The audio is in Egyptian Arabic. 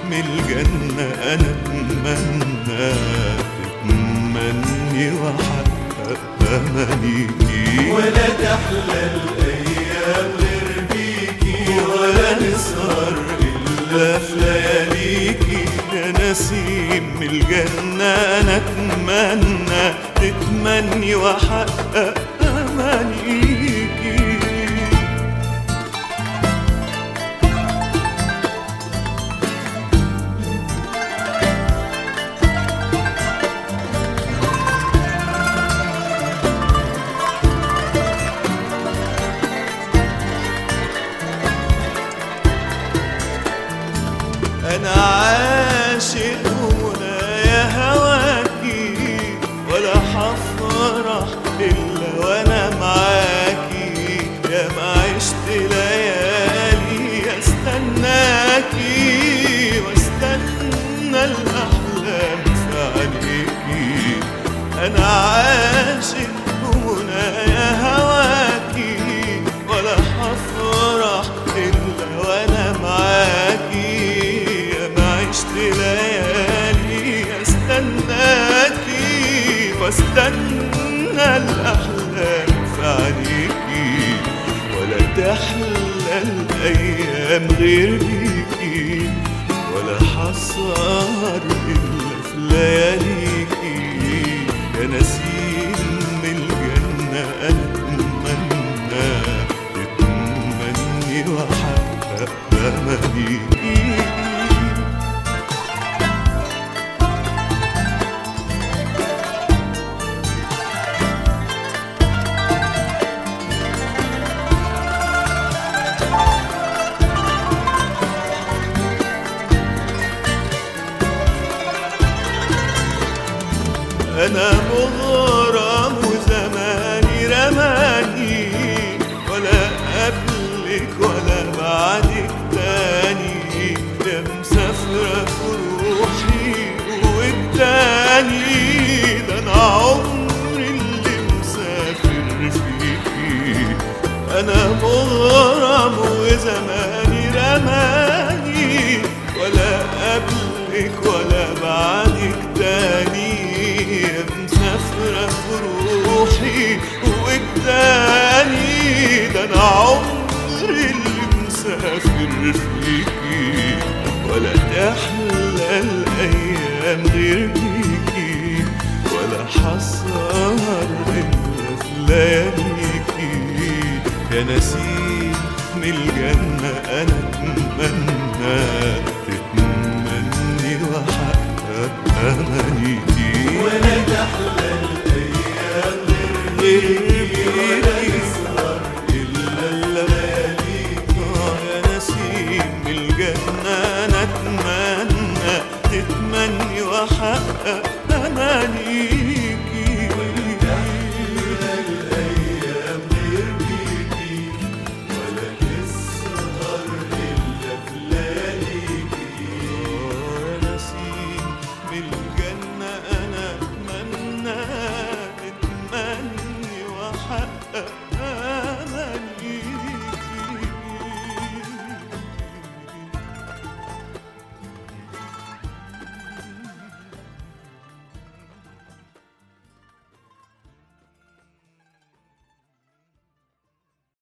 من الجنة أنا أتمنى تتمني وأحقق أمانيكي ولا تحلى الأيام غير بيكي ولا نسهر إلا في لياليكي يا نسيم من الجنة أنا أتمنى تتمني وأحقق أمانيكي أنا عاشق ومنايا هواكي ولا حفرح إلا وأنا معاكي يا ما عشت ليالي أستناكي واستنى الأحلام في عينيكي أنا عاشق ومنايا هواكي ولا حفرح إلا وأنا معاكي يا ما عشت ليالي أستناكي واستنى الأحلام في عينيكي ولا تحلى الأيام غير بيكي ولا حصار إلا في لياليكي يا نسيم من الجنة أنا أتمنى تتمني وأحقق أمانيكي أنا مغرم وزماني رماني ولا قبلك ولا بعدك تاني يا مسافرة في روحي والتاني ده أنا عمري اللي مسافر فيكي أنا مغرم وزماني رماني ولا قبلك ولا بعدك تاني يا مسافرة في روحي والتاني ده أنا عمري اللي مسافر فيكي ولا تحلى الأيام غير بيكي ولا حصار إلا في لياليكي يا نسيم من الجنة أنا